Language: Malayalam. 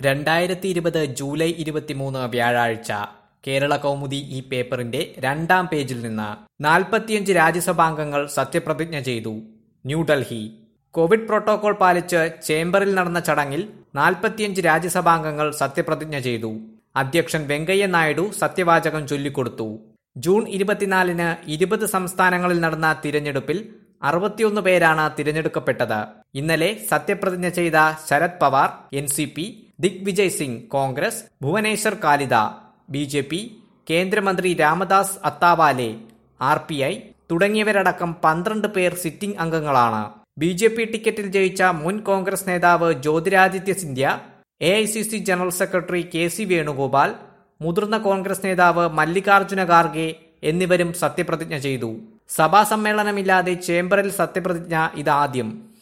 രണ്ടായിരത്തി ഇരുപത് ജൂലൈ ഇരുപത്തിമൂന്ന് വ്യാഴാഴ്ച കേരള കൗമുദി ഈ പേപ്പറിന്റെ രണ്ടാം പേജിൽ നിന്ന് നാൽപ്പത്തിയഞ്ച് രാജ്യസഭാംഗങ്ങൾ സത്യപ്രതിജ്ഞ ചെയ്തു ന്യൂഡൽഹി കോവിഡ് പ്രോട്ടോകോൾ പാലിച്ച് ചേംബറിൽ നടന്ന ചടങ്ങിൽ നാൽപ്പത്തിയഞ്ച് രാജ്യസഭാംഗങ്ങൾ സത്യപ്രതിജ്ഞ ചെയ്തു അധ്യക്ഷൻ വെങ്കയ്യ നായിഡു സത്യവാചകം ചൊല്ലിക്കൊടുത്തു ജൂൺ ഇരുപത്തിനാലിന് ഇരുപത് സംസ്ഥാനങ്ങളിൽ നടന്ന തിരഞ്ഞെടുപ്പിൽ അറുപത്തിയൊന്ന് പേരാണ് തിരഞ്ഞെടുക്കപ്പെട്ടത് ഇന്നലെ സത്യപ്രതിജ്ഞ ചെയ്ത Sharad Pawar N C P Digvijay Singh Congress Bhubaneswar Kalita B J P കേന്ദ്രമന്ത്രി Ramdas Athawale R P I തുടങ്ങിയവരടക്കം പന്ത്രണ്ട് പേർ സിറ്റിംഗ് അംഗങ്ങളാണ് ബി ജെ പി ടിക്കറ്റിൽ ജയിച്ച മുൻ കോൺഗ്രസ് നേതാവ് Jyotiraditya Scindia A I C C general secretary K C Venugopal മുതിർന്ന കോൺഗ്രസ് നേതാവ് മല്ലികാർജുന ഖാർഗെ എന്നിവരും സത്യപ്രതിജ്ഞ ചെയ്തു സഭാ സമ്മേളനമില്ലാതെ ചേംബറിൽ സത്യപ്രതിജ്ഞ ഇതാദ്യം